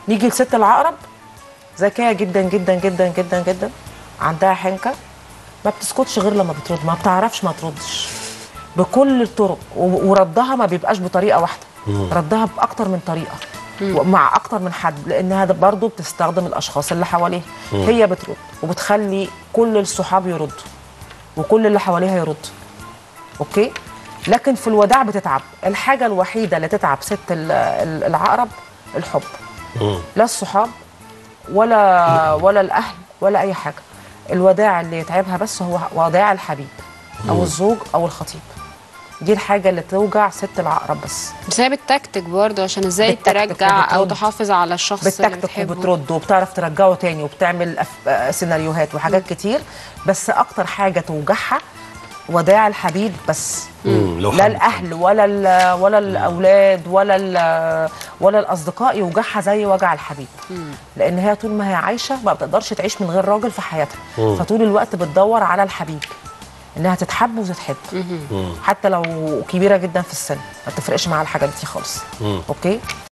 نيجي لست العقرب ذكيه جدا جدا جدا جدا جدا عندها حنكه ما بتسكتش غير لما بترد ما بتعرفش ما تردش بكل الطرق و- وردها ما بيبقاش بطريقه واحده ردها باكتر من طريقه ومع اكتر من حد لانها ده برضه بتستخدم الاشخاص اللي حواليها هي بترد وبتخلي كل الصحاب يردوا وكل اللي حواليها يردوا اوكي لكن في الوداع بتتعب الحاجه الوحيده اللي تتعب ست ال- ال- العقرب الحب لا الصحاب ولا ولا الاهل ولا اي حاجه الوداع اللي يتعبها بس هو وداع الحبيب او الزوج او الخطيب دي الحاجه اللي توجع ست العقرب بس بس هي بتكتك برضه عشان ازاي بتتكتك ترجع او وبترد. تحافظ على الشخص اللي بتكتك بتحبه وبترد وبتعرف ترجعه تاني وبتعمل أف... آه، سيناريوهات وحاجات كتير بس اكتر حاجه توجعها وداع الحبيب بس مم، لو لا حد- الاهل ولا ال ولا الاولاد ولا ال ولا الاصدقاء يوجعها زي وجع الحبيب لان هي طول ما هي عايشه ما بتقدرش تعيش من غير راجل في حياتها فطول الوقت بتدور على الحبيب انها تتحب وتتحب حتى لو كبيره جدا في السن ما تفرقش معاها الحاجات دي خالص اوكي